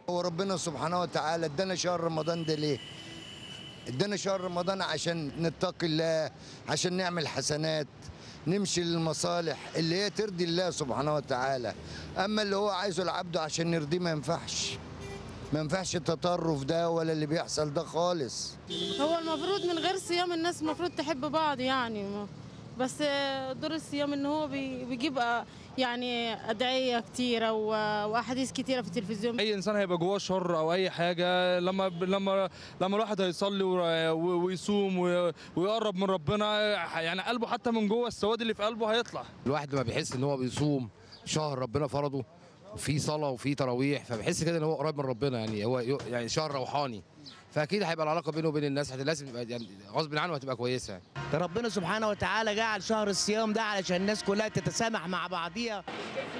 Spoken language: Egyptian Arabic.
هو ربنا سبحانه وتعالى ادانا شهر رمضان ده ليه؟ ادانا شهر رمضان عشان نتقي الله عشان نعمل حسنات نمشي للمصالح اللي هي ترضي الله سبحانه وتعالى اما اللي هو عايزه العبد عشان نرضيه ما ينفعش ما ينفعش التطرف ده ولا اللي بيحصل ده خالص هو المفروض من غير صيام الناس المفروض تحب بعض يعني ما- بس دور الصيام ان هو بي- بيجيب آه، يعني ادعيه كتيره و- واحاديث كتيره في التلفزيون اي انسان هيبقى جواه شر او اي حاجه لما لما لما الواحد هيصلي ور- و- ويصوم و- ويقرب من ربنا يعني قلبه حتى من جوه السواد اللي في قلبه هيطلع الواحد لما بيحس ان هو بيصوم شهر ربنا فرضه وفي صلاه وفي تراويح فبيحس كده ان هو قريب من ربنا يعني هو يو- يعني شهر روحاني فاكيد هيبقى العلاقه بينه وبين الناس هت- لازم يبقى يعني غصب عنه هتبقى كويسه يعني. ده ربنا سبحانه وتعالى جعل شهر الصيام ده علشان الناس كلها تتسامح مع بعضيها